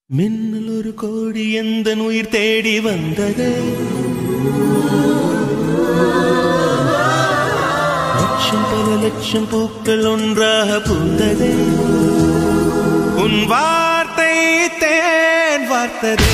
மின்னல் ஒரு கோடி எந்த உயிர் தேடி வந்தது லட்சம் பல லட்சம் பூக்கள் ஒன்றாக பூந்தது உன் வார்த்தை தேன் வார்த்ததே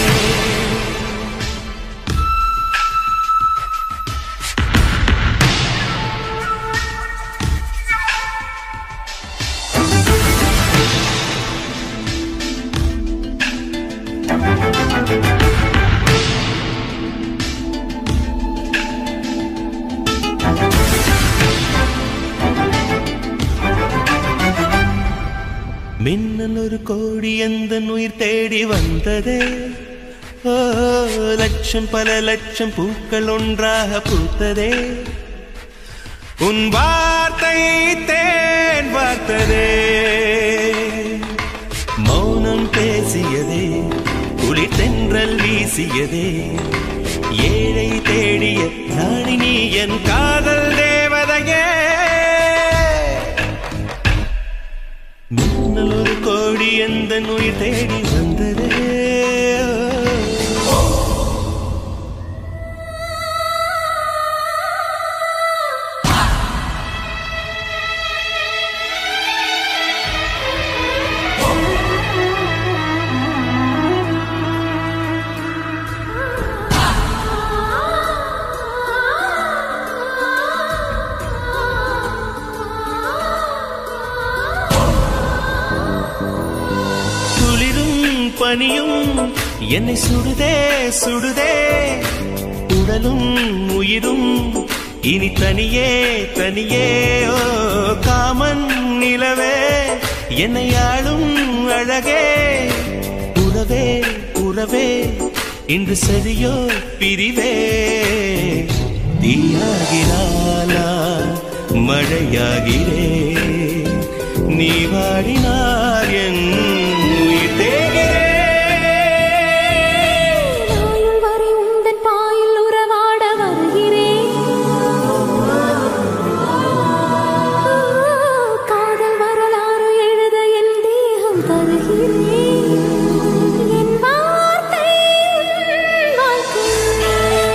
மின்னல் ஒரு கோடி எந்த உயிர் தேடி வந்ததே ஓ லட்சம் பல லட்சம் பூக்கள் ஒன்றாக பூத்ததே உன் வார்த்தை தேன் வார்த்ததே மௌனம் பேசியதே குளிர் தென்றல் வீசியதே ஏழை தேடிய ராணி நீ என் காதல் தேவதையே மின்னல் ஒரு கோடி எந்த உயிர் தேடி வந்ததே குளிரும் பனியும் என்னை சுடுதே சுடுதே உடலும் உயிரும் இனி தனியே தனியே ஓ காமன் நிலவே என்னை ஆளும் அழகே உறவே உறவே இன்று சரியோ பிரிவே தீயாகிறாளா மழையாகிறே நீ வாடினார் என் உயிர் தேகிறே நாயுள் வரை உந்தன் பாயில் உறவாட வருகிறேன் காதல் வரலாறு எழுத என் தேகம் தருகிறேன் என் வார்த்தை உன்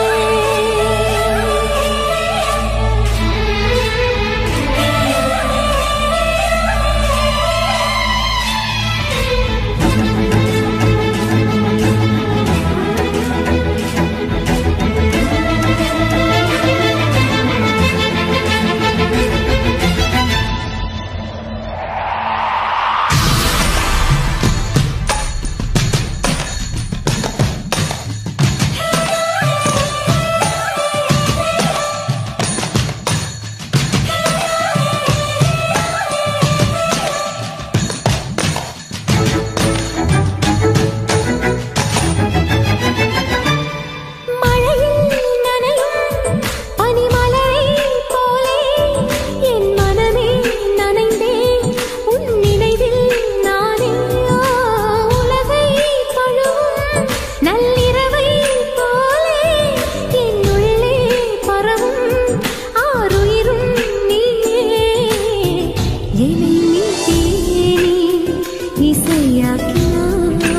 மழையில் நனையும் பனிமலையைப் போலே என் மனமே நனைந்தே உன் நினைவில் நானே உலகைத் தொழும் நள்ளிரவைப் போலே என் உள்ளே பரவும் ஆருயிரும் நீயே என்னை மீட்டே நீ இசையாக்கினாய்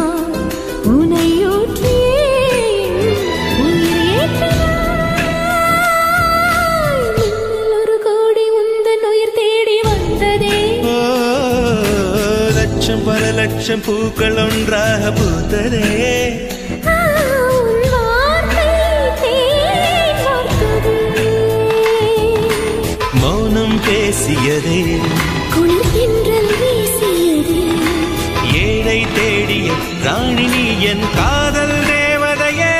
உனையூற்றியே உயிர் ஏற்றினாய் மின்னல் ஒரு கோடி உந்தன் உயிர் தேடி வந்ததே ஓ, லட்சம் பல லட்சம் பூக்கள் ஒன்றாக பூத்ததே ஆ, உன் வார்த்தை தேன் வார்த்ததே. மௌனம் பேசியதே குளிர் தென்றல் வீசியதே ஏழை தேடிய ராணி நீ என் காதல் தேவதையே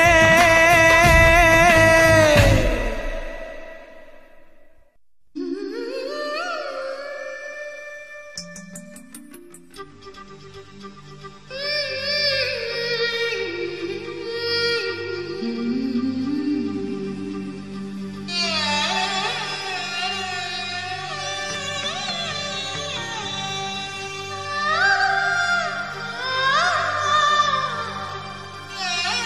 ஆ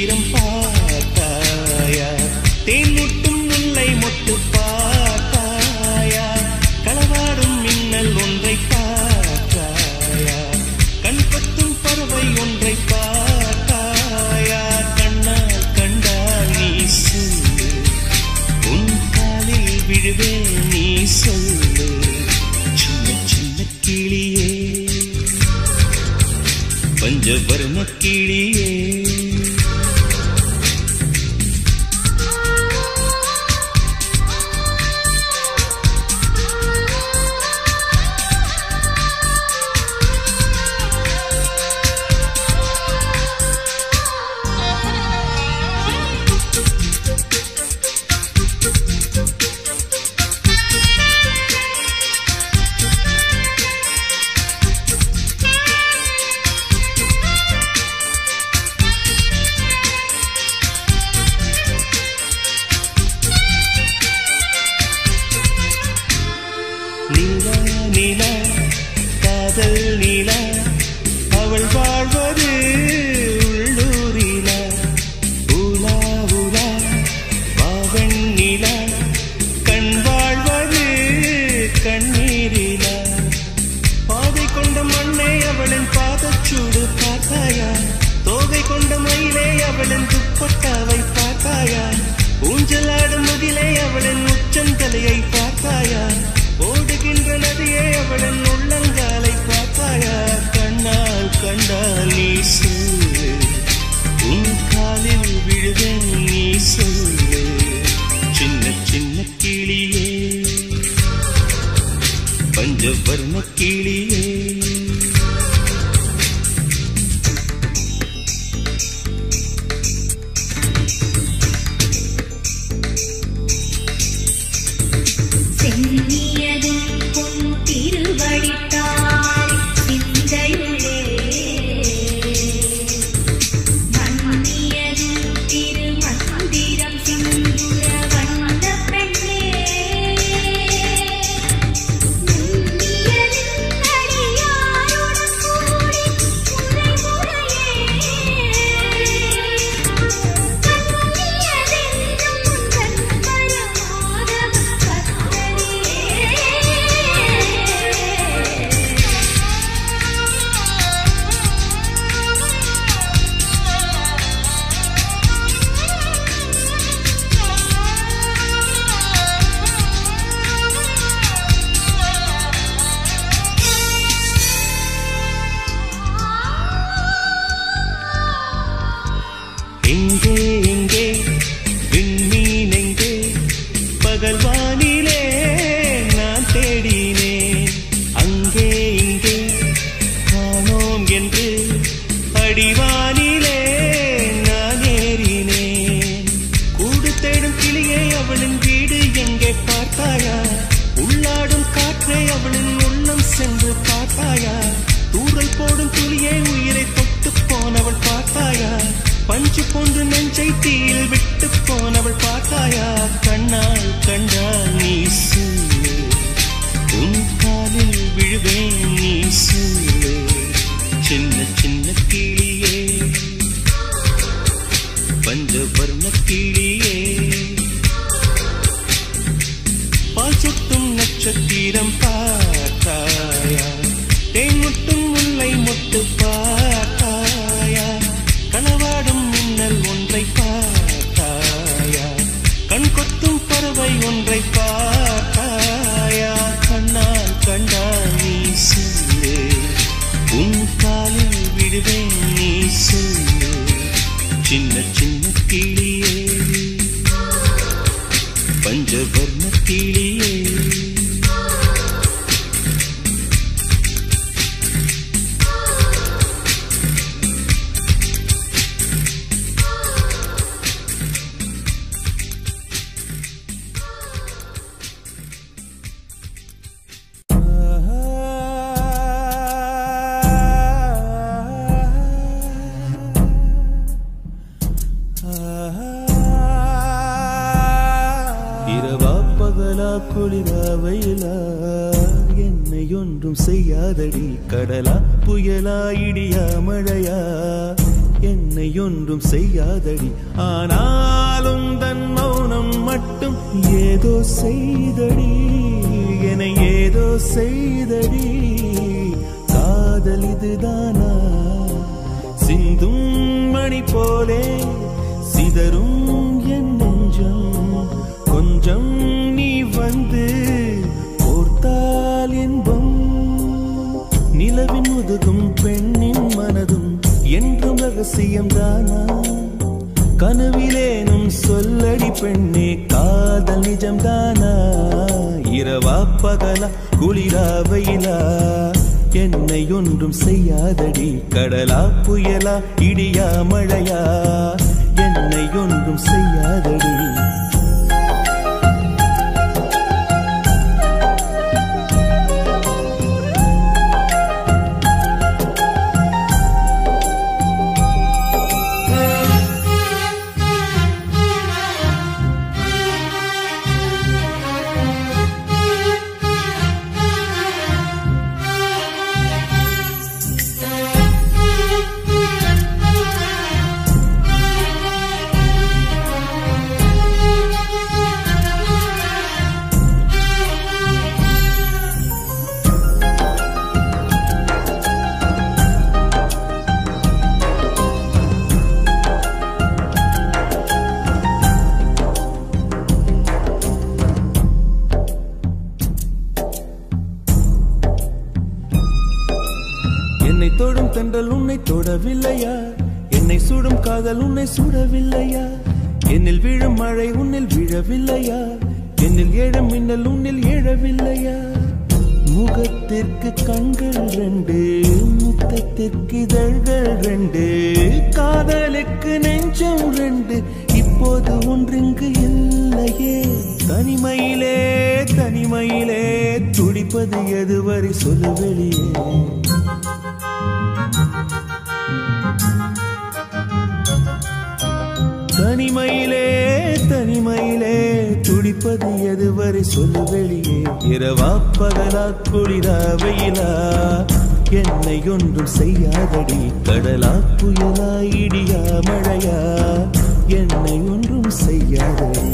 நட்சத்திரம் பார்த்தாயா தேன் முட்டும் முல்லை மொட்டு பார்த்தாயா களவாடும் மின்னல் ஒன்றை பார்த்தாயா கண் கொத்தும் பறவை ஒன்றை பார்த்தாயா கண்ணால் கண்டால் நீ சொல்லு உன் காலில் விழுவேன் நீ சொல்லு சின்ன சின்ன கிளியே பஞ்சவர்ண கிளியே நீலா நீலா காதல் நீலா அவள் வாழ்வது உள்ளூரிலா உலா உலா பாவன் நிலா கண் வாழ்வது கண்ணீரிலா பாதை கொண்ட மண்ணை அவளின் பாதச்சூடு பார்த்தாயா தோகை கொண்ட மயிலே அவளின் துப்பட்டாவை பார்த்தாயா ஊஞ்சலாடும் முகிலே அவளின் உச்சந்தலையை பார்த்தாயா ஓடுகின்ற நதியே அவளின் உள்ளங்காலை பார்த்தாயா கண்ணால் கண்டால் நீ சொல்லு உன் காலில் விழுவேன் நீ சொல்லு சின்ன சின்ன கிளியே பஞ்சவர்ண கிளியே சென்னியதும் பொன் திருவடித்தாய் சிந்தையுளே மன்னியதும் திருமந்திரம் சிந்துர வந்த பெண்ணே நுண்ணியதும் அடியாருடன் கூடி முறை எங்கே எங்கே விண்மீன் எங்கே பகல் வானிலே நான் தேடினேன் அங்கே இங்கே காணோம் என்று அடிவானிலே நான் ஏறினேன் கூடு தேடும் கிளியை அவளின் வீடு எங்கே பார்த்தாயா உள்ளாடும் காற்றை அவளின் உள்ளம் சென்று பார்த்தாயா தூரல் போடும் துளியை உயிரை தொட்டு போனவள் பார்த்தாயா பஞ்சு போன்று நெஞ்சை தீயில் விட்டு போனவள் பார்த்தாயா கண்ணால் கண்டால் நீ சொல்லு உன் காலில் விழுவேன் நீ சொல்லு சின்ன சின்ன கிளியே பஞ்சவர்ண கிளியே பால் சுட்டும் நட்சத்திரம் பார்த்தாயா தேன் முட்டும் முல்லை மொட்டு பார்த்தாயா களவாடும் மின்னல் ஒன்றை பார்த்தாயா கண் கொத்தும் பறவை ஒன்றை பார்த்தாயா கண்ணால் கண்டால் நீ சொல்லு உன் காலில் விடுவேன் நீ சொல்லு சின்ன சின்ன கிளியே பஞ்சவர்ண கிளியே இரவா பகலா குளிரா வெயிலா என்னை ஒன்றும் செய்யாதடி கடலா புயலா இடியா மழையா என்னை ஒன்றும் செய்யாதடி ஆனாலும் தன் மௌனம் மட்டும் ஏதோ செய்தடி என ஏதோ செய்தடி காதல் இதுதானா சிந்தும் மணி போலே சிதறும் என் நெஞ்சம் கொஞ்சம் நீ வந்து போர்த்தால் என்பம் நிலவின் முதுகும் பெண்ணின் மனதும் என்றும் ரகசியம் தானா கனவிலேனும் சொல்லடி பெண்ணே காதல் நிஜம் தானா இரவா பகலா குளிரா வெயிலா என்னை ஒன்றும் செய்யாதடி கடலா புயலா இடியா மழையா என்னை ஒன்றும் செய்யாதடி என்னை தொடும் தென்றல் உன்னை தொடவில்லையா என்னை சுடும் காதல் உன்னை சுடவில்லையா என்னில் விழும் மழை உன்னில் விழவில்லையா என்னில் ஏழும் மின்னல் உன்னில் எழவில்லையா முகத்திற்கு கண்கள் ரெண்டு முத்தத்திற்கு இதழ்கள் ரெண்டு காதலுக்கு நெஞ்சம் ரெண்டு இப்போது ஒன்றிங்கு இல்லையே தனிமையிலே தனிமையிலே துடிப்பது எதுவரை சொல்லு வெளியே தனிமையிலே தனிமையிலே துடிப்பது எதுவரை சொல்லு வெளியே இரவா பகலா குளிரா வெயிலா என்னை ஒன்றும் செய்யாதடி கடலா புயலா இடியா மழையா என்னை ஒன்றும் செய்யாதடி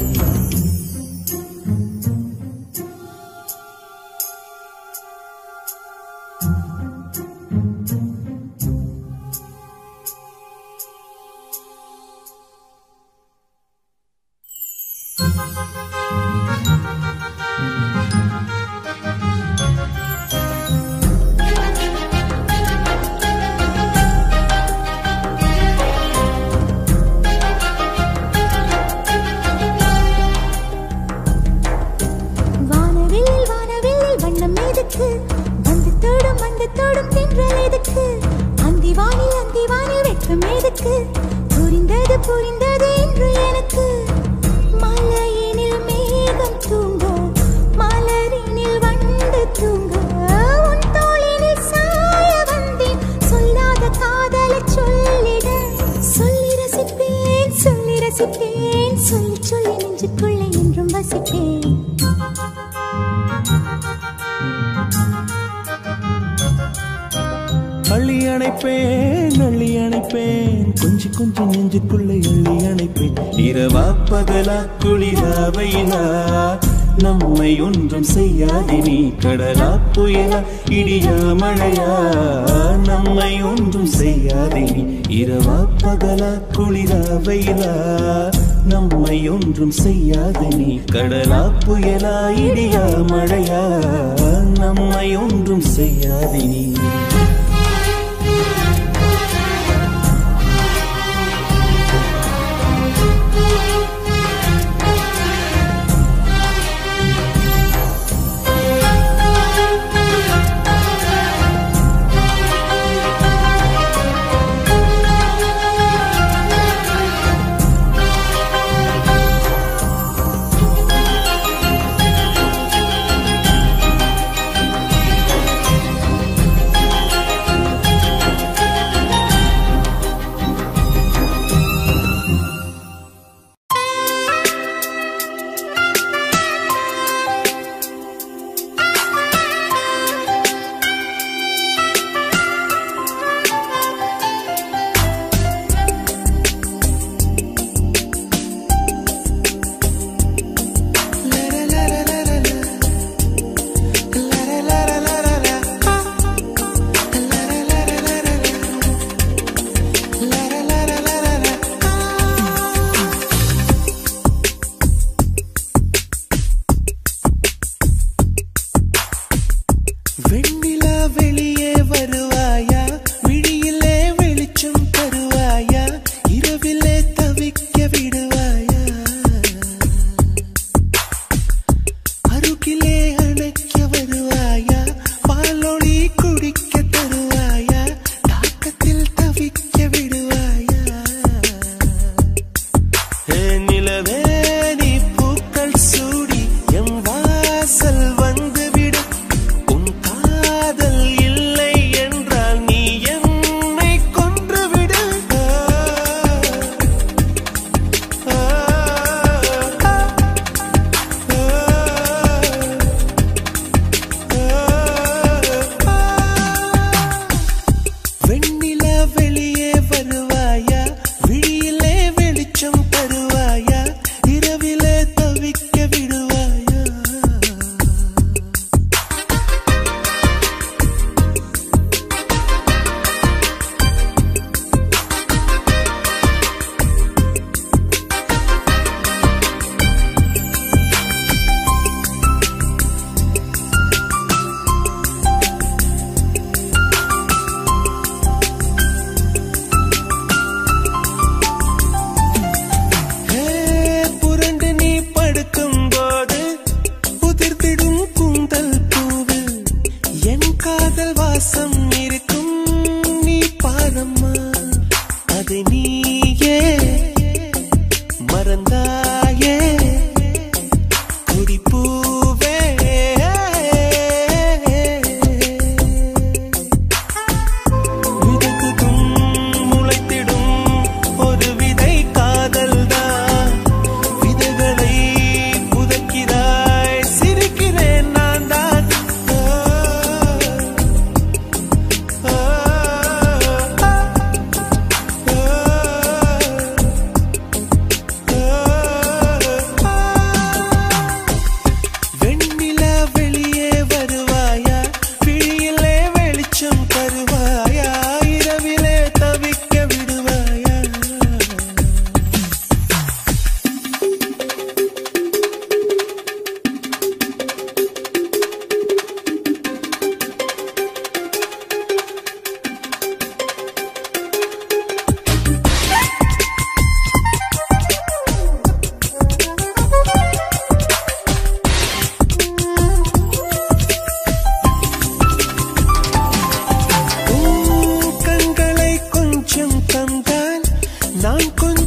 வானவில் வானவில் வண்ணம் எதுக்கு வந்து தோடும் வந்து தோடும் தென்றல் எதுக்கு அந்தி வானில் அந்தி வானில் வெட்கம் எதுக்கு புரிந்தது புரிந்தது என்று எனக்கு மலையினில் மேகம் தூங்க மலரினில் வண்டு தூங்க உன் தோளினில் சாய வந்தேன் சொல்லாத காதலை சொல்லிட சொல்லி ரசிப்பேன் சொல்லி ரசிப்பேன் சொல்லி சொல்லி நெஞ்சுக்குள்ளே என்றும் வசிப்பேன் அள்ளி அணைப்பேன் அள்ளி அணைப்பேன் கொஞ்சி கொஞ்சி நெஞ்சுக்குள்ளே அள்ளி அணைப்பேன் இரவா பகலா குளிரா வெயிலா நம்மை ஒன்றும் செய்யாதே நீ கடலா புயலா இடியா மழையா நம்மை ஒன்றும் செய்யாதே நீ இரவா பகலா குளிரா வெயிலா நம்மை ஒன்றும் செய்யாதே நீ கடலா புயலா இடியா மழையா நம்மை ஒன்றும் செய்யாதே நீ வானவில்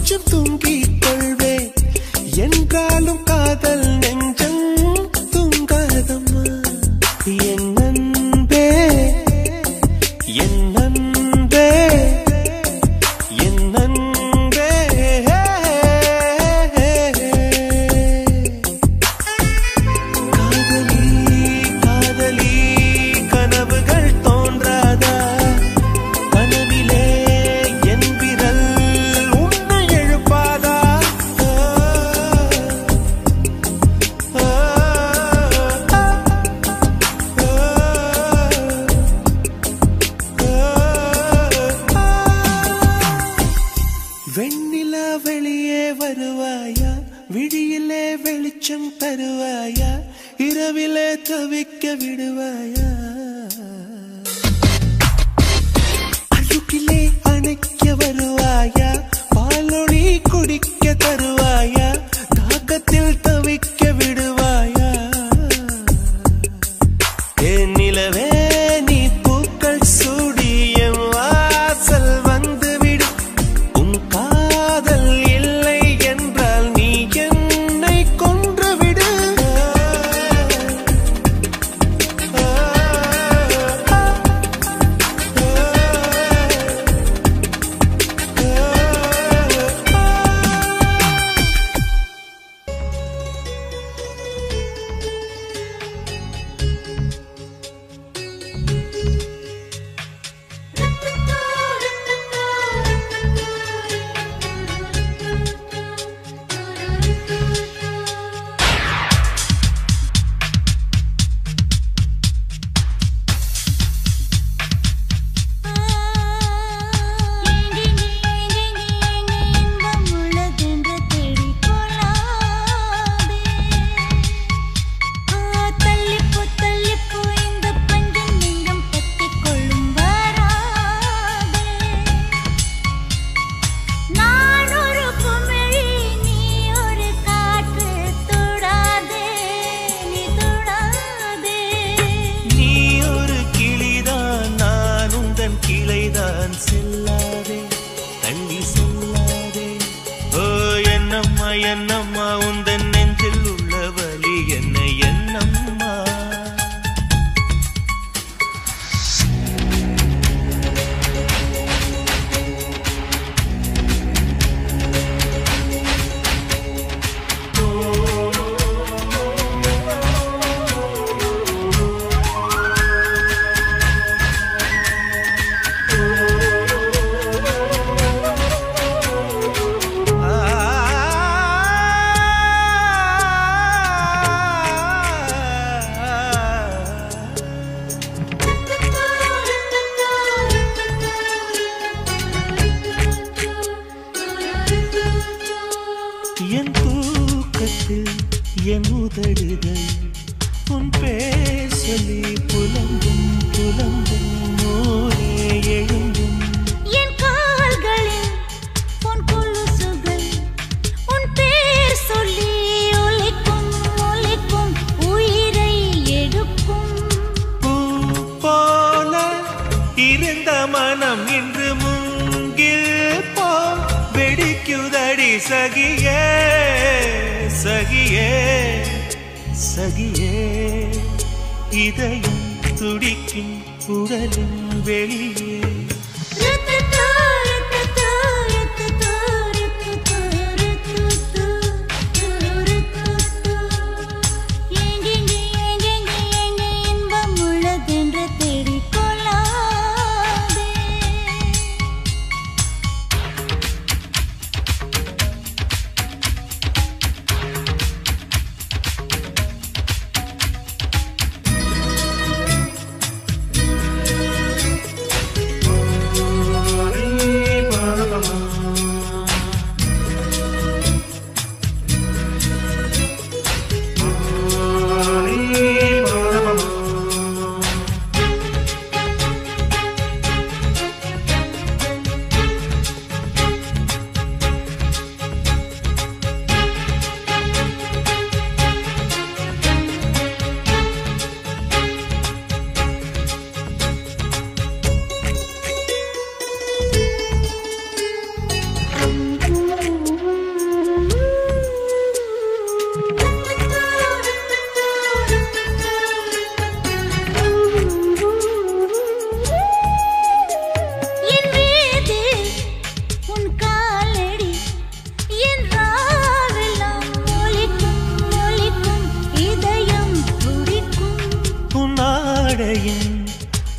கொஞ்சம் தூங்கிக் கொள்வேன் என்றாலும் காதல் நெஞ்சம் தூங்காதம்மா என் அன்பே என் அன்பே என் அன்பே காதலி காதலி கனவுகள் தோன்றாதா கனவிலே என் விரல் உன்னை எழுப்பாதா ஆ, ஆ, ஆ, ஆ. வெண்ணிலா வெளியே வருவாயா விழியிலே வெளிச்சம் தருவாயா இரவிலே தவிக்க விடுவாயா அழுக்கிலே அணைக்க வருவாயா பாலொளி குடிக்க தருவாயா தாக்கத்தில் தவிக்க விடுவாயா என் நிலவே நீ பூக்கள் சூடி என் வாசல் வந்துவிடு உன் காதல் இல்லை என்றால் நீ என்னை கொன்றுவிடு நான் ஒரு குமிழி நீ ஒரு காற்று தொடாதே நீ தொடாதே நீ ஒரு கிளிதான் நான் உந்தன் கிளைதான் செல்லாதே தள்ளி செல்லாதே ஓ என்னம்மா என்னம்மா உந்தன் நெஞ்சில் உள்ள வலி என்ன என்னம்மா என் தூக்கத்தில் என் உதடுகள் உன் பேர் சொல்லி புலம்பும் புலம்பும் ஊரே எழும்பும் என் கால்களில் உன் கொலுசுகள் உன் பேர் சொல்லி ஒலிக்கும் ஒலிக்கும் உயிரை எடுக்கும் பூ போல இருந்த மனம் இன்று முங்கில் போ வெடிக்குதடி சகியே சகியே சகியே இதயம் துடிக்கும் உடலும் வெளியே ருத்துத்து, ருத்துத்து, ருத்துத்து, ருத்துத்து, ருத்துத்து, ருத்துத்து. எங்கெங்கே, எங்கெங்கே, எங்கே இன்பம் உள்ளதென்று தேடிக் கொள்ளாதே.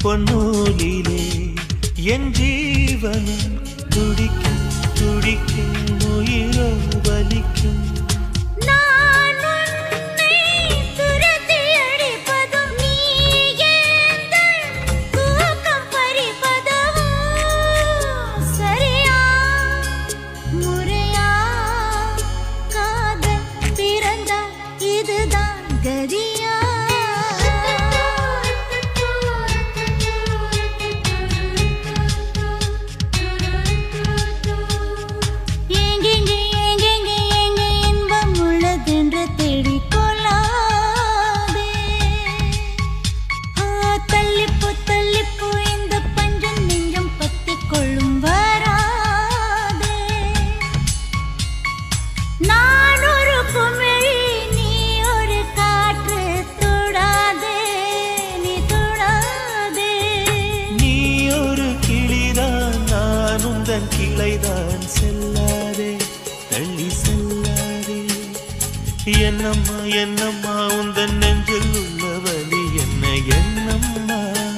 பொன்னூலிலே என் ஜீவனும் துடிக்கும் துடிக்கும் உயிரோ வலிக்கும் நான் உன்னை துரத்தி அடிப்பதும் நீ எந்தன் தூக்கம் பறிப்பதும் சரியா முறையா காதல் பிறந்தா இதுதான் கதியா எங்கெங்கே எங்கெங்கே எங்கே இன்பம் உள்ளதென்று தேடிக் கொள்ளாதே. ஆ, தள்ளிப்போ தள்ளிப்போ இந்த பஞ்சம் நெஞ்சம் பத்திக் கொள்ளும் வராதே. நான் ஒரு குமிழி, நீ ஒரு காற்று, தொடாதே, நீ தொடாதே. நீ ஒரு கிளிதான் நான் உந்தன் கிளைதான் செல்லாதே தள்ளி செல்லாதே என்னம்மா என்னம்மா உந்தன் நெஞ்சில் உள்ள வலி என்ன என்னம்மா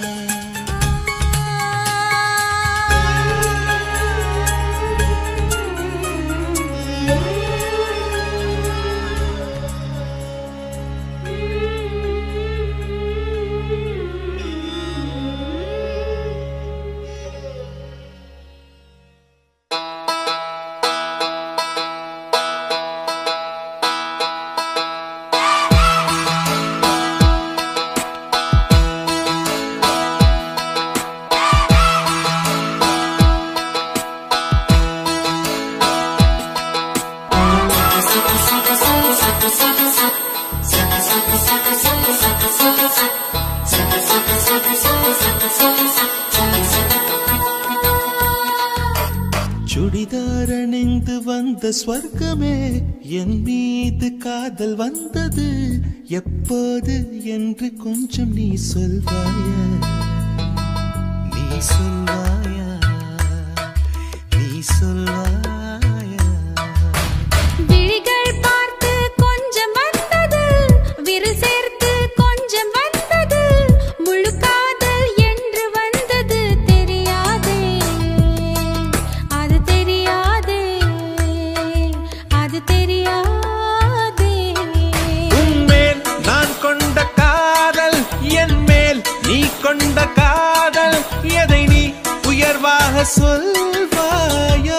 சுடிதார் அணிந்து வந்த ஸ்வர்க்கமே என் மீது காதல் வந்தது எப்போது என்று கொஞ்சம் நீ சொல்வாயா நீ சொல்வாயா நீ சொல்வாயா விழிகள் பார்த்து கொஞ்சம் வந்தது விரல் சேர்த்து கொஞ்சம் வந்தது முழு காதல் என்று வந்தது தெரியாதே அது தெரியாதே அது தெரியாதே உன்மேல் நான் கொண்ட காதல் என் மேல் நீ கொண்ட காதல் எதை நீ உயர்வாக சொல்வாயா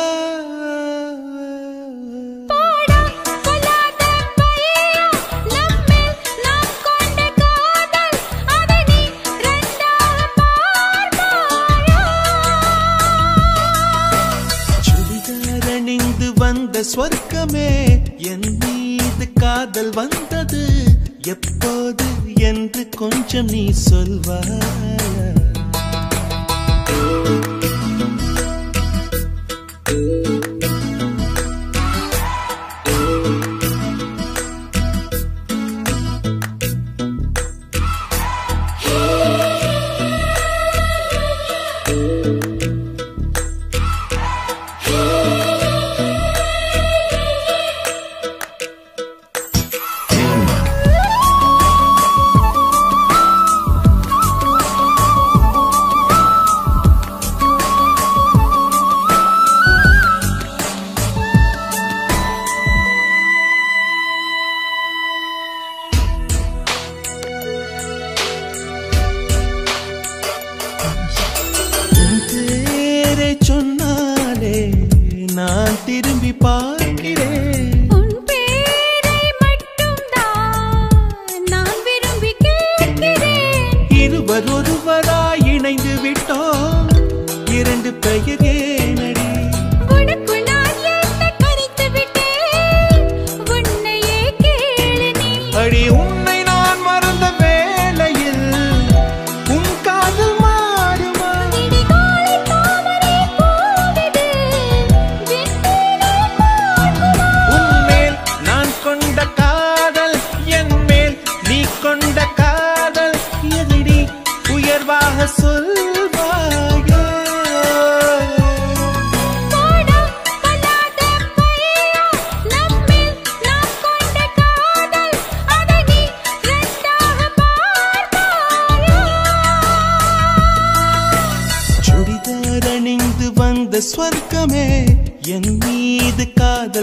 போடா கொல்லாத பையா நம்மேல் நாம் கொண்ட காதல் அதை நீ ரெண்டாக பார்ப்பாயா சுடிதார் அணிந்து வந்த ஸ்வர்க்கமே என் மீது காதல் வந்தது எப்போது என்று கொஞ்சம் நீ சொல்வாயா ஆ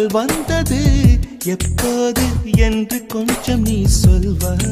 காதல் வந்தது எப்போது என்று கொஞ்சம் நீ சொல்வாய்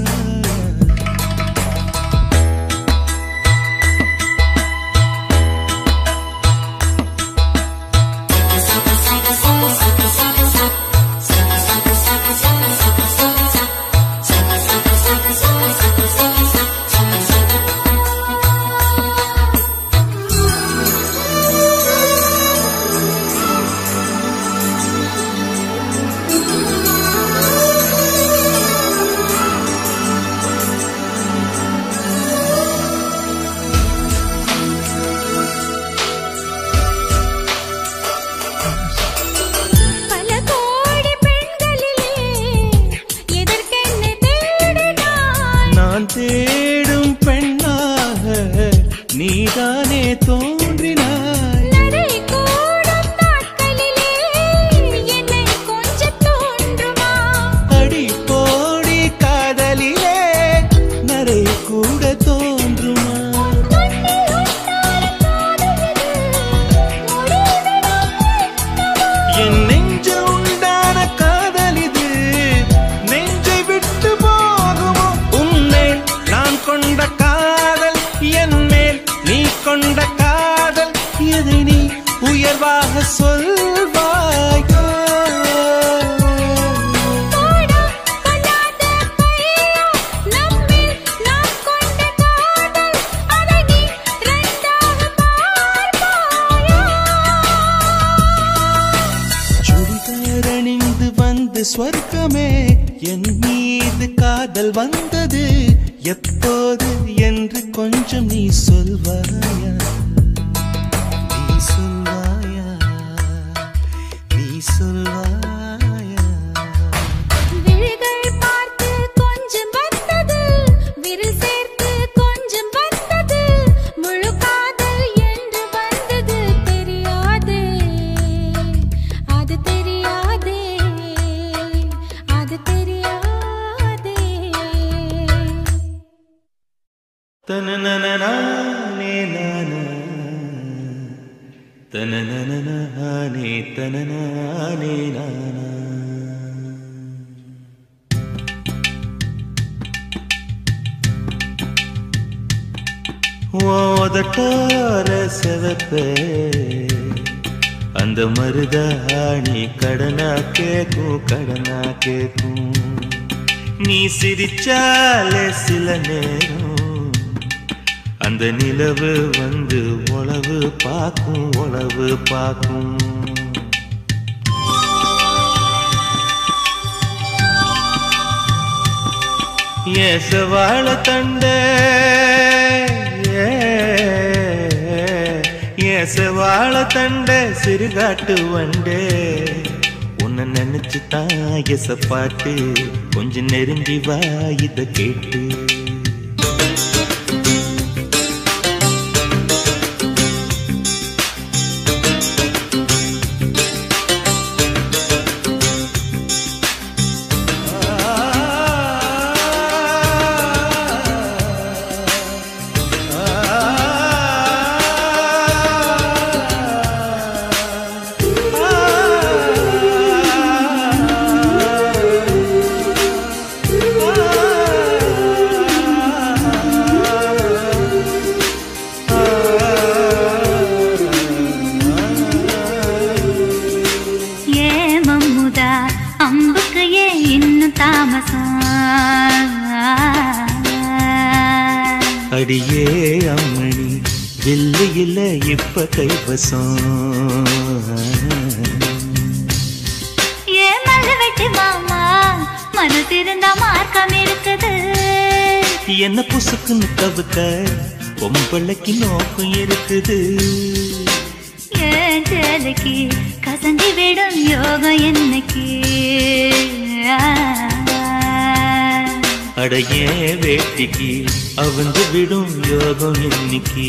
பல கோடி பெண்களிலே எதற்கென்ன தேடினாய் நான் தேடும் பெண்ணாக நீதானே தோன்றினாய் நடை கூடும் நாட்களிலே என்னை கொஞ்சம் தோன்றுமா அடி போடி காதலிலே நரை கூட தோன்றுமா கண்ணில் உன்னால காதலிது முடிவிடம் என் நெஞ்சு உண்டான காதல் இது நெஞ்சை விட்டு போகுமோ உன்மேல் நான் கொண்ட காதல் என் மேல் நீ கொண்ட காதல் எதை நீ உயர்வாக சொல்வாய் போடா பண்ணாத பையா நம்மில் நாம் கொண்ட காதல் அதை நீ ரெண்டாக பார்ப்பாயா சுடிதார் அணிந்து வந்து ஸ்வர்க்கமே என் மீது காதல் வந்தது எப்போது என்று கொஞ்சம் நீ சொல்வாயா நீ சொல்வாயா நீ சொல்வாயா விழிகள் பார்த்து கொஞ்சம் வந்தது விரல் சேர்த்து கொஞ்சம் வந்தது முழு காதல் என்று வந்தது தெரியாதே அது தெரியாதே அது தெரியாதே தனனனனானே நானா தனனனனானே தனனானே நானா ஓதட்டார செவப்பே அந்த மருதாணி கடனா கேக்கும் கடனா கேக்கும் நீ சிரிச்சாலே சில நேரம் அந்த நிலவு வந்து உளவு பார்க்கும் உளவு பார்க்கும் ஏசவாழ தண்ட ஏசவாழ தண்ட சிறுகாட்டு வண்டே உன்னை நினைச்சு தான் எசப்பாட்டு கொஞ்சம் நெருங்கி வா இத கேட்டு ஏ மம்முதா அம்புக்கு ஏன் இன்னும் தாமசம் அடியே அம்மணி வில்லு இல்ல இப்ப கைவசம் ஏ மல்வெட்டி மாமா மனசிருந்தா மார்க்கம் இருக்குது என்ன புசுக்குன்னு கவுக்க பொம்பளைக்கு நோக்கம் இருக்குது ஏன் சேலைக்கு கசங்கி விடும் யோகம் என்னைக்கு அடைய வேட்டிக்கு அவிழ்ந்து விடும் யோகம் இன்னைக்கு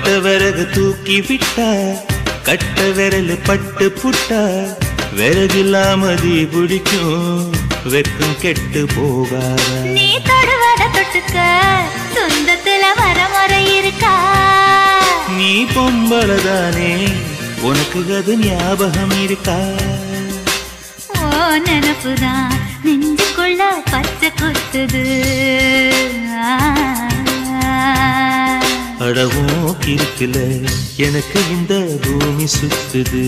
பட்ட விறகு தூக்கி விட்டா கட்ட விரல் பட்டு புட்டா விறகில்லாம தீ பிடிக்கும் வெக்கம் கெட்டு போகாதா நீ தொடுவத தொட்டுக்க சொந்தத்துல வரமுறை இருக்கா நீ பொம்பளதானே உனக்கு அது ஞாபகம் இருக்கா ஓ நினப்புதான் நெஞ்சுக்குள்ள பச்சை குத்துது ஆ. அடவும் இருக்குல எனக்கு இந்த பூமி சுத்துது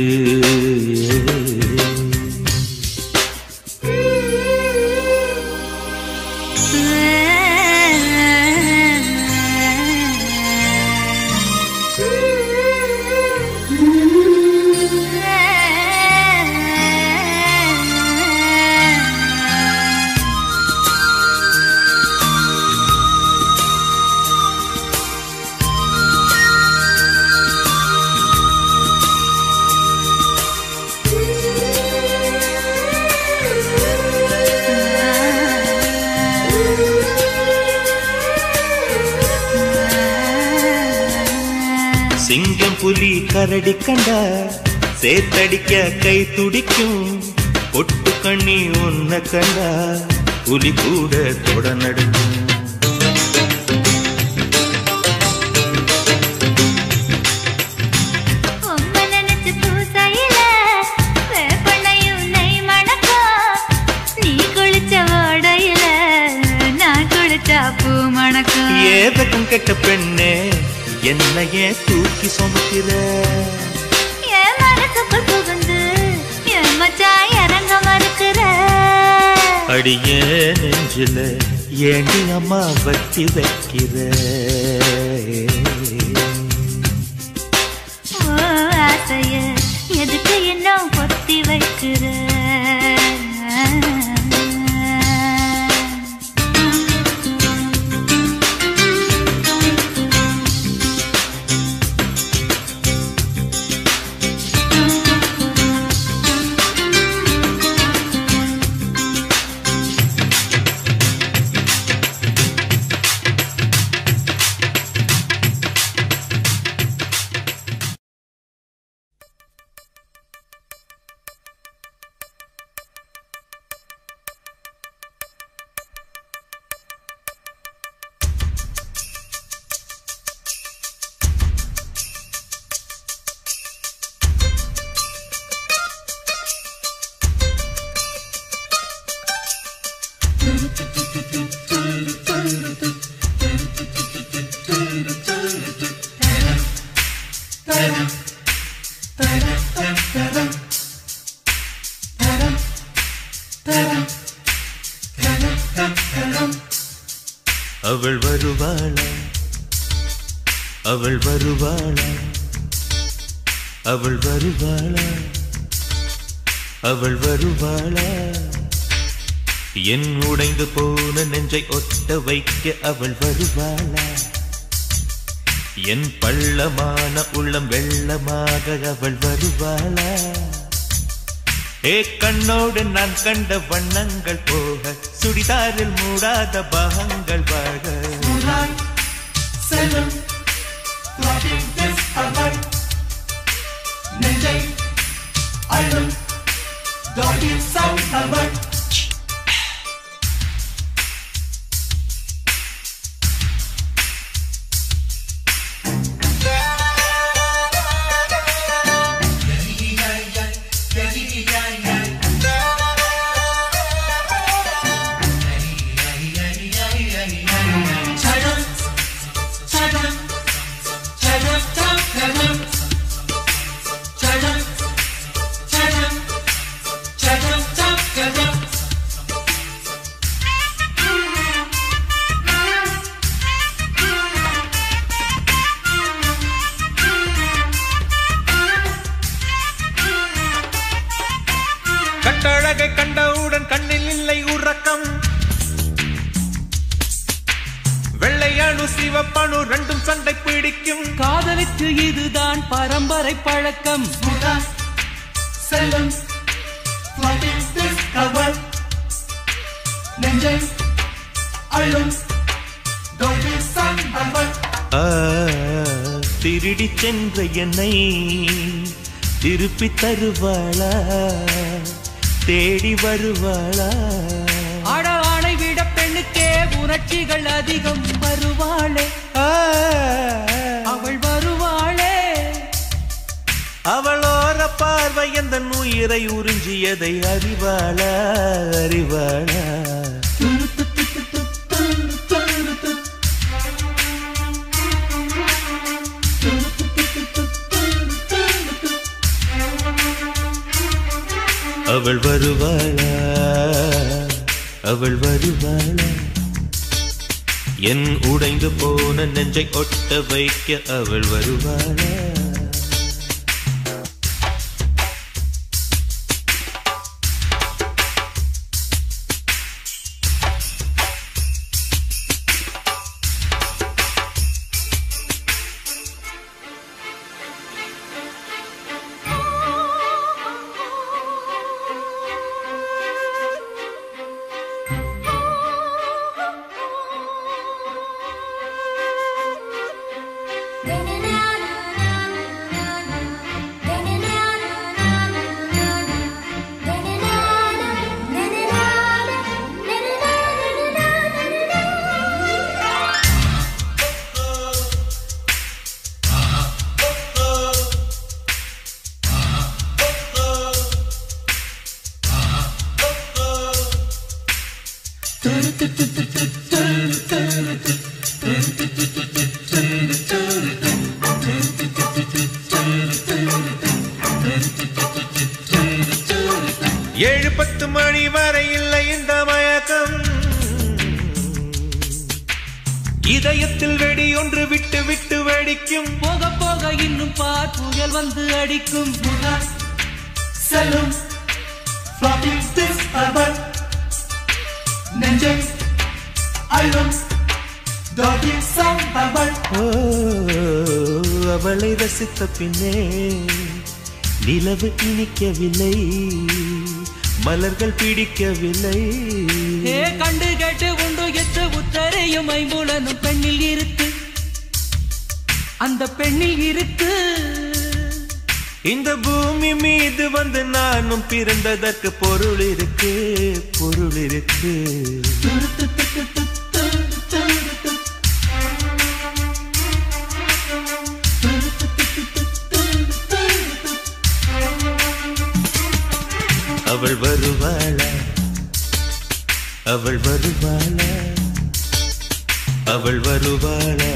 சிங்கம் புலி கரடி கண்டா சேத்தடிக்க கை துடிக்கும் பொட்டு கண்ணி உன்ன கண்டா புலி கூட தொட நடுங்கும் உம்மை நினைச்சு பூசையில வேப்பெண்ணையும் நெய் மணக்கும். நீ குளிச்ச ஓடையில நான் குளிச்சா பூ மணக்கும் ஏதகம் கெட்ட பெண்ணே என்னையே தூக்கி சுமக்கிற என் மனசுக்குள் புகுந்து என் மச்சான் இறங்க மறுக்கிற அடியே நெஞ்சில ஏண்டி அம்மா வட்டி வைக்கிற ஓ ஆசைய எதுக்கு இன்னும் பொத்தி வைக்கிற அவள் வருவாளா அவள் வருவாளா அவள் வருவாளா அவள் வருவாளா என் உடைந்து போன நெஞ்சை ஒட்ட வைக்க அவள் வருவாளா என் பள்ளமான உள்ளம் வெள்ளமாக அவள் வருவாளா ஏ கண்ணோடு நான் கண்ட வண்ணங்கள் போக சுடிதாரில் மூடாத பாகங்கள் வாழ செல்லும் Floating this away நெஞ்சை அழும் Doggy sound away Chadam, chadam, chadam, chadam, chadam, chadam, chadam, chadam, chadam. கட்டழகை கண்டவுடன் கண்ணில் இல்லை உறக்கம் வெள்ளையணு சிவப்பணு ரெண்டும் சண்டை பிடிக்கும் காதலுக்கு இதுதான் பரம்பரை பழக்கம் Muda, செல்லும் Floating this away நெஞ்சை அழும் Doggy sound away ஆ, திருடி சென்ற என்னை திருப்பி தருவாளா தேடி வருவாளா அட ஆணை விட பெண்ணுக்கே உணர்ச்சிகள் அதிகம் வருவாளே ஆ, அவள் வருவாளே அவளோர பார்வை எந்த உயிரை உறிஞ்சியதை அறிவாளா அறிவாளா அவள் வருவாளா அவள் வருவாளா என் உடைந்து போன நெஞ்சை ஒட்ட வைக்க அவள் வருவாளா ஏழு பத்து மணி வரை இல்லை இந்த மயக்கம் இதயத்தில் வெடி ஒன்று விட்டு விட்டு வெடிக்கும் போக போக இன்னும் பார் புயல் வந்து அடிக்கும் முன்னாய் செல்லும் floppy disk அவள் நெஞ்சை அழும் doggy song அவள் ஓ, அவளை ரசித்த பின்னே நிலவு இனிக்கவில்லை மலர்கள் பிடிக்கவில்லை ஏ கண்டு கேட்டு உண்டு எட்டு உத்தரையும் ஐம்புலனும் பெண்ணில் இருக்கு அந்த பெண்ணில் இருக்கு இந்த பூமி மீது வந்து நானும் பிறந்ததற்கு பொருள் இருக்கு பொருள் இருக்கு அவள் வருவாளா அவள் வருவாளா அவள் வருவாளா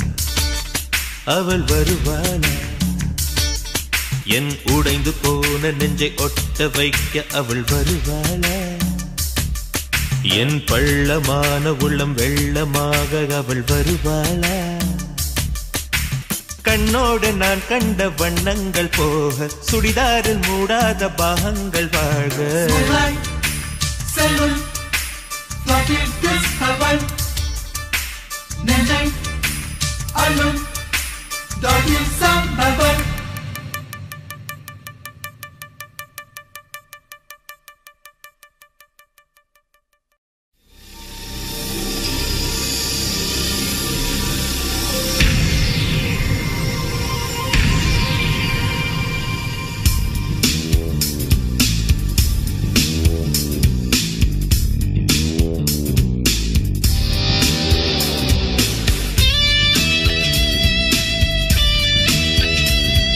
அவள் வருவாளா என் உடைந்து போன நெஞ்சை ஒட்ட வைக்க அவள் வருவாளா என் பள்ளமான உள்ளம் வெள்ளமாக அவள் வருவாளா கண்ணோடு நான் கண்ட வண்ணங்கள் போக சுடிதாரில் மூடாத பாகங்கள் வாழ்க முன்னாய் செல்லும் floppy disk அவள் நெஞ்சை அழும் doggy song அவள் ஆ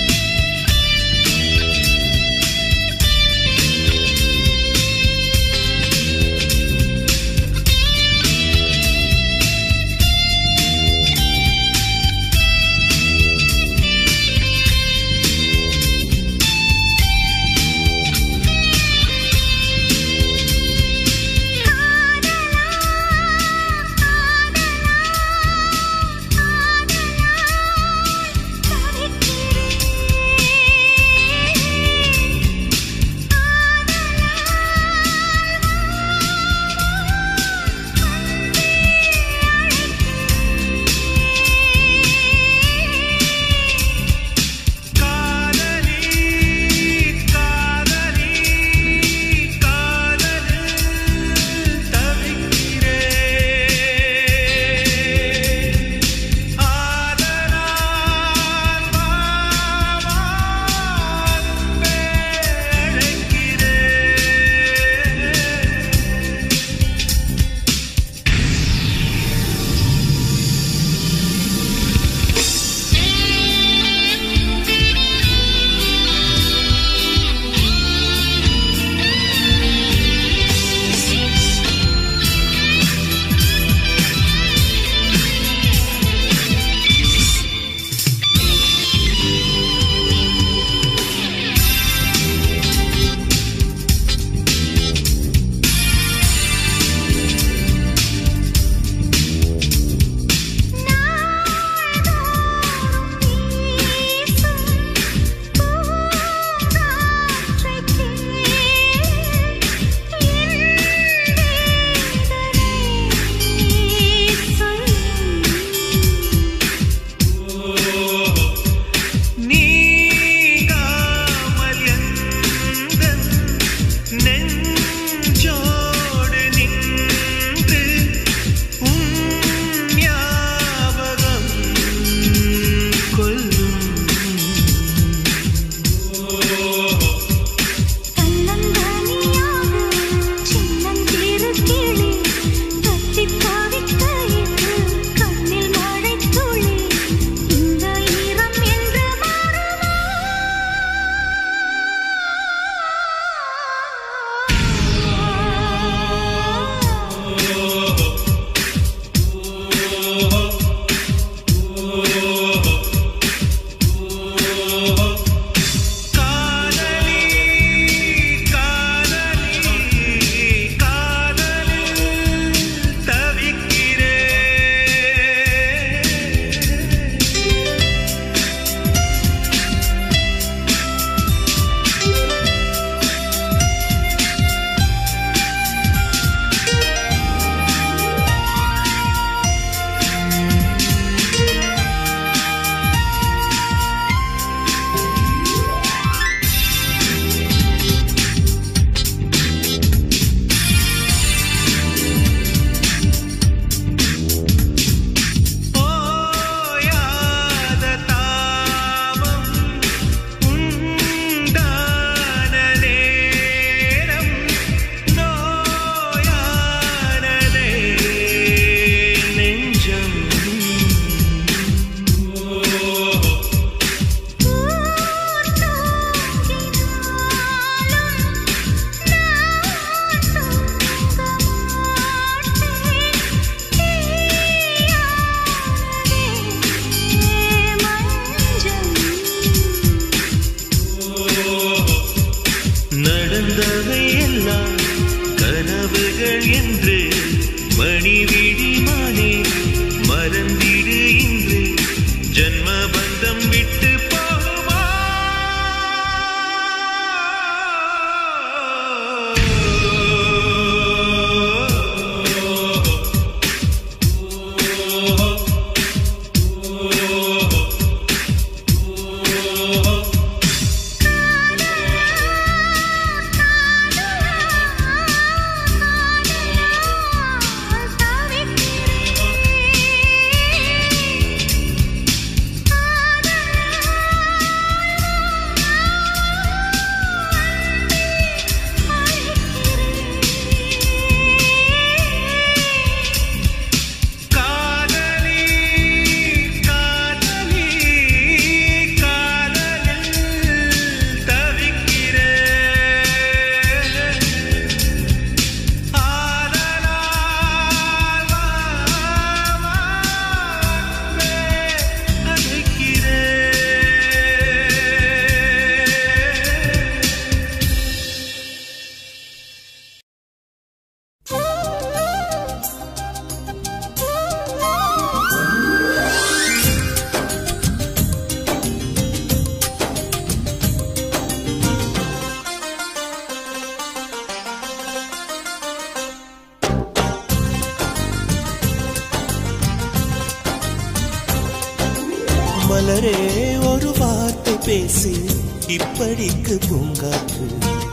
பேசு இப்படிக்கு பூங்காற்று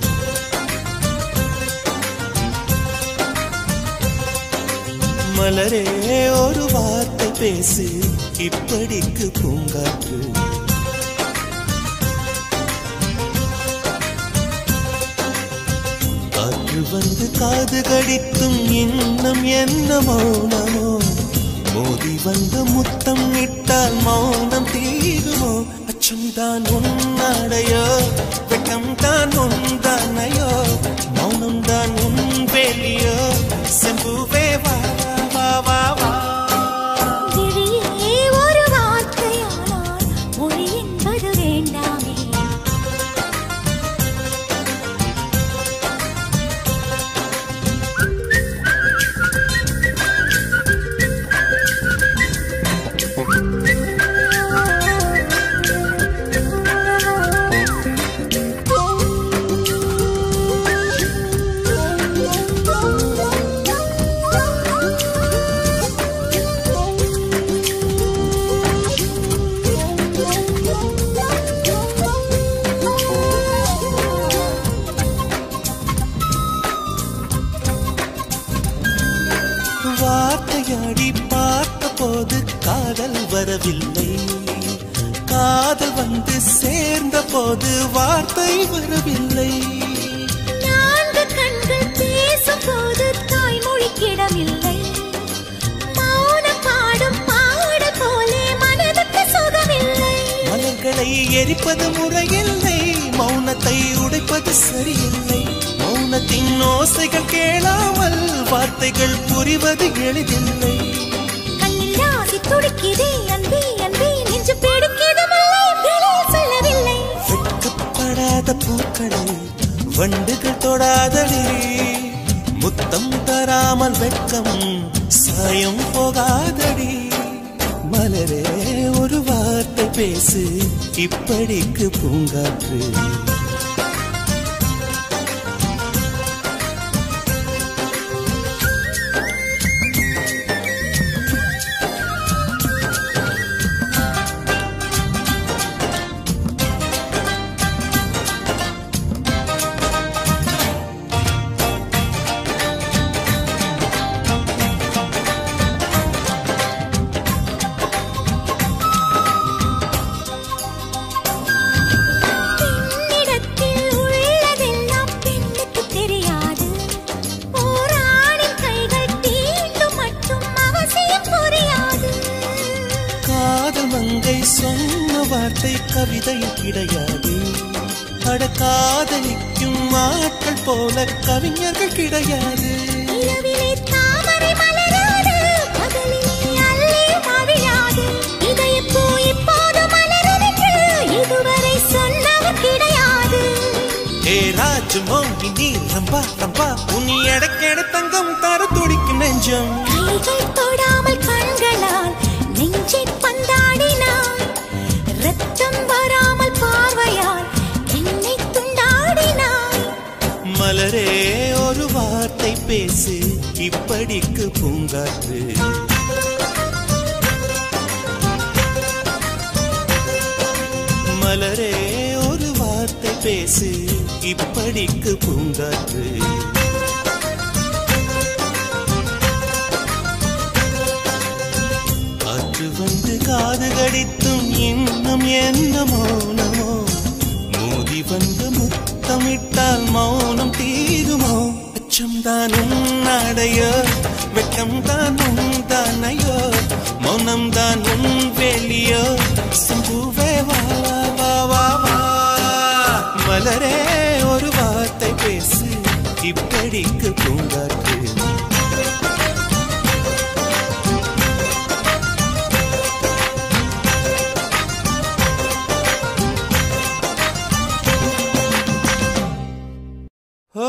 மலரே ஒரு வார்த்தை பேசு இப்படிக்கு பூங்காற்று காற்று வந்து காது கடித்தும் இன்னும் என்ன மௌனமோ மோதி வந்த முத்தம் இட்டால் மௌனம் தீருமோ அச்சம் தான் உன்னடையோ வெட்கம் தான் உந்தானையோ மௌனம் தான் உன் வேலியோ செம்புவே வா வா வா வா விழியே ஒரு வார்த்தையானால் மொழி என்பது வேண்டாமே வார்த்தையாடி பார்த்த போது காதல் வரவில்லை காதல் வந்து சேர்ந்த போது வார்த்தை வரவில்லை நான்கு கண்கள் பேசும் போது தாய்மொழி கிடமில்லை மௌனம் பாடும் பாட போலே மனதுக்கு சுகமில்லை மலர்களை எரிப்பது முறையில்லை மௌனத்தை உடைப்பது சரியில்லை மௌனத்தின் ஓசைகள் கேளாமல் வார்த்தைகள் புரிவது எளிதில்லை கண்ணில் ஆசை துடிக்குதே அன்பே அன்பே நெஞ்சு பிடிக்குது மல்லை வெளியே சொல்லவில்லை வெட்கப்படாத பூக்களை வண்டுகள் தொடாதடி முத்தம் தராமல் வெட்கம் சாயம் போகாதடி மலரே ஒரு வார்த்தை பேசு இப்படிக்கு பூங்காற்று பெண்ணிடத்தில் உள்ளதெல்லாம் பெண்ணுக்கு தெரியாது ஓர் ஆணின் கைகள் தீண்டும் மட்டும் அவசியம் புரியாது காதல் மங்கை சொன்ன வார்த்தை கவிதையில் கிடையாது அட காதலிக்கும் ஆட்கள் போல கவிஞர்கள் கிடையாது நிலவிலே தாமரை மலராது பகலிலே அல்லி மவிழாது இதயப்பூ இப்போது மலரும் என்று இதுவரை சொன்னவர் கிடையாது ஏ ராஜு மோங்கி நீ ரம்பா ரம்பா உனி எடக்கெட தங்கம் தர துடிக்கும் நெஞ்சம் கைகள் தொடாமல் கண்களால் நெஞ்சை பந்தாடினாய் ரத்தம் வராமல் பார்வையால் என்னை துண்டாடினாய் மலரே ஒரு வார்த்தை பேசு இப்படிக்கு பூங்காற்று மலரே ஒரு வார்த்தை பேசு இப்படிக்கு பூங்காற்று காற்று வந்து காது கடித்தும் இன்னும் என்ன மௌனமோ மோதி வந்து முத்தமிட்டால் மௌனம் தீருமோ அச்சம் தான் உன்னடையோ வெட்கம் தான் உந்தானையோ மௌனம் தான் உன் வேலியோ சிம்புவே வா வா வா வா மலரே ஒரு வார்த்தை பேசு இப்படிக்கு பூங்காற்று Oh,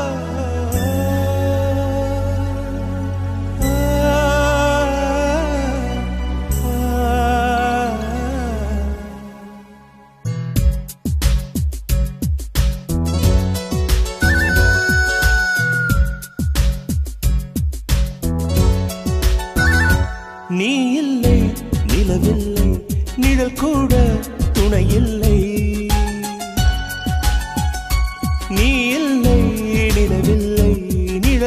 oh, oh,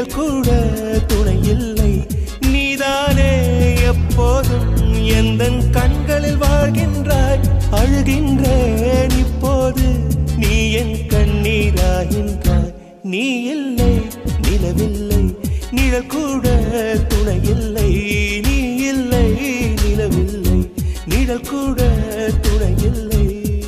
நிழல் கூட துணை இல்லை நீதானே எப்போதும் எந்த கண்களில் வாழ்கின்றாய் அழுகின்றேன் இப்போது நீ என் கண்ணீராகின்றாய் நீ இல்லை நிலவில்லை நிழல் கூட துணை இல்லை நீ இல்லை நிலவில்லை நிழல் கூட துணை இல்லை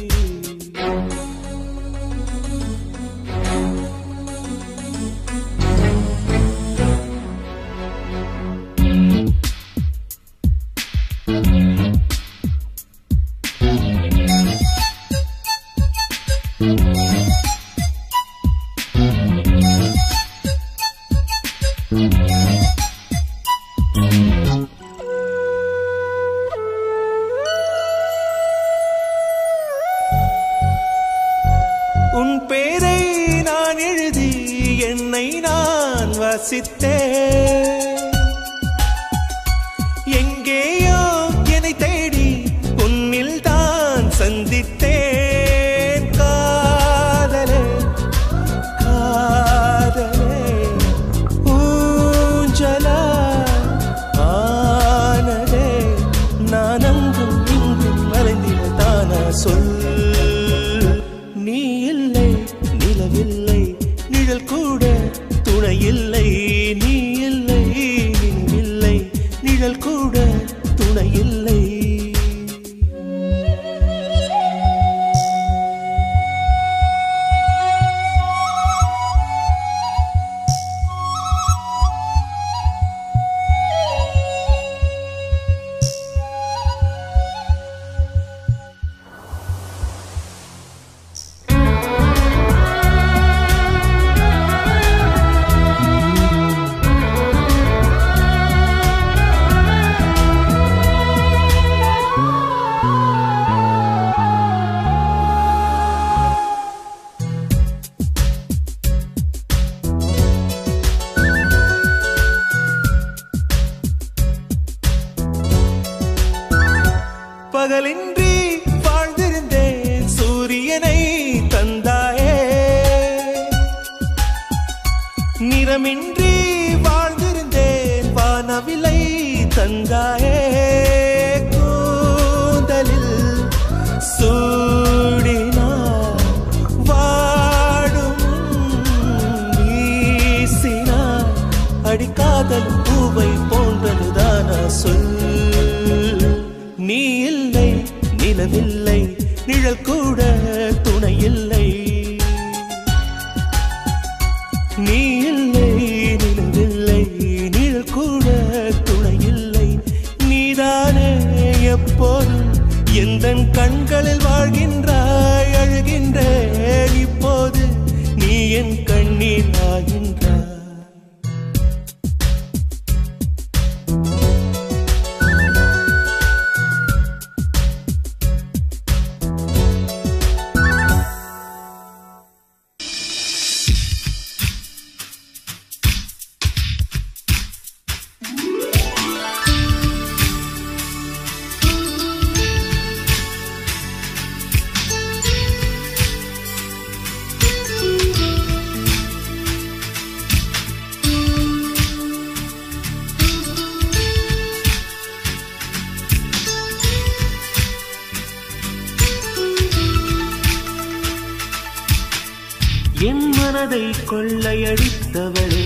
உன் பேரை நான் எழுதி என்னை நான் வசித்தேன் எங்கேயோ என்னை தேடி உன்னில் தான் சந்தித்தேன் காதலே காதலே ஊஞ்சலா ஆனதே நான் அங்கும் இங்கும் மறைந்திட தானா சொல் நீ இல்லை நிலவில்லை நிழல் கூட துணை இல்லை நீ இல்லை நினைவில்லை நிழல் கூட துணை இல்லை பகலின்றி வாழ்ந்திருந்தேன் சூரியனை தந்தாயே நிறமின்றி வாழ்ந்திருந்தேன் வானவிலை தந்தாயே கூந்தலில் சூடினார் வாடும் வீசினார் அடிக்காதல் பூவை போன்றதுதானா சொல் நீ இல்லை நிலவில்லை நிழல் கூட துணை இல்லை நீ இல்லை நிலவில்லை நிழல் கூட துணை இல்லை நீதானே எப்போதும் எந்த கண்களில் வாழ்கின்றாய் அழுகின்றேன் இப்போது நீ என் கண்ணீர் ஆகின்றாய் என் மனதை கொள்ளையடித்தவளே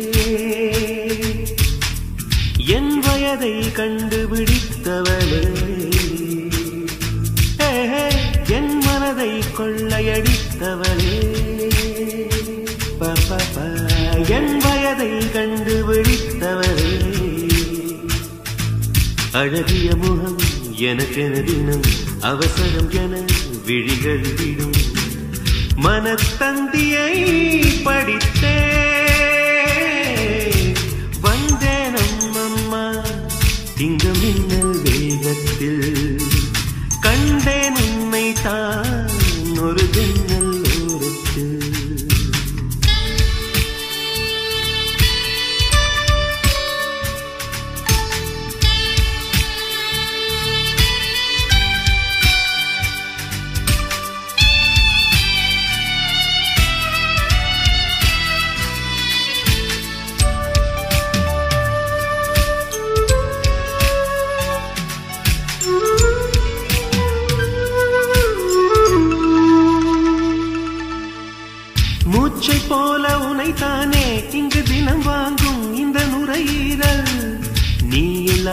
என் வயதை கண்டுபிடித்தவளே ஹே, ஹே, என் மனதை கொள்ளையடித்தவளே ப, ப, ப, என் வயதை கண்டுபிடித்தவளே அழகிய முகம் எனக்கென தினம் அவசரம் என விழிகள் விடும் மனத்தந்தியை படித்தே வந்தேன் அம்மம்மா இங்கு மின்னல் வேகத்தில் கண்டேன் உன்னை தான் ஒரு ஜன்னல் ஓரத்தில்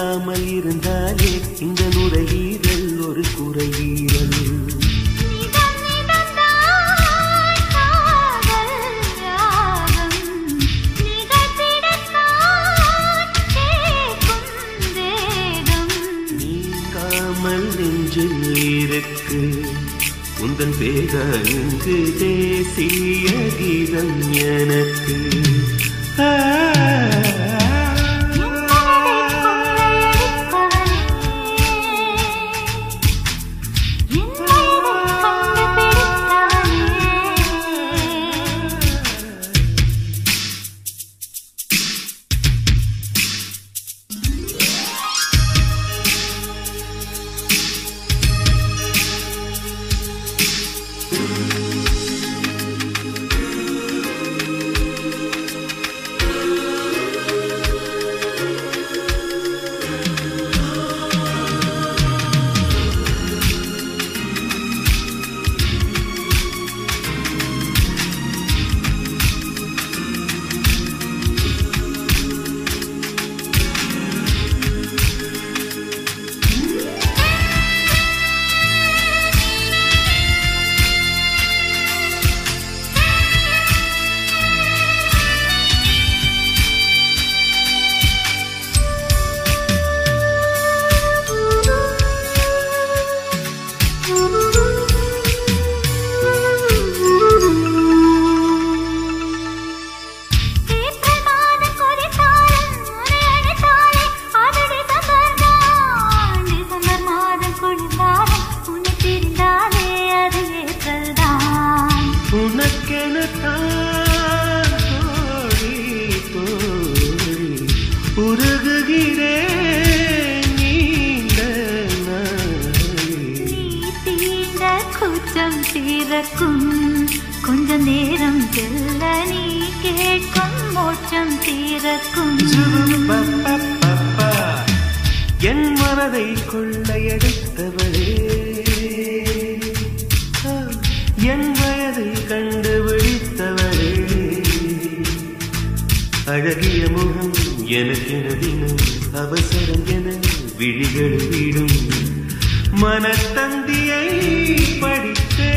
இல்லாமல் இருந்தாலே இந்த நுரையீரல் ஒரு குறையீரல் நிதம் நிதம்தான் காதல் ராகம் நிகழ்த்திடத்தான் கேட்கும் வேகம் நீங்காமல் நெஞ்சில் இருக்கு உந்தன் பேக இங்கு தேசிய கீதம் எனக்கு ஆ. உனக்கெனத்தான் தோழி தோழி உருகுகிறேன் நீண்ட நாளில். கூச்சம் தீரக்கும் கொஞ்ச நேரம் செல்ல நீ கேட்கும் மோட்சம் தீரக்கும் பப்பப்பப்பா, என் மனதை கொள்ளையடித்தவளே ஆ, என் வயதை கண்டுபிடித்தவளே அழகிய முகம் எனக்கென தினம் அவசரம் என விழிகள் விடும் மனத்தந்தியை படித்தே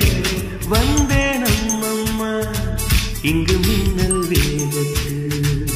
வந்தேன் அம்மம்மா இங்கு மின்னல் வேகத்தில்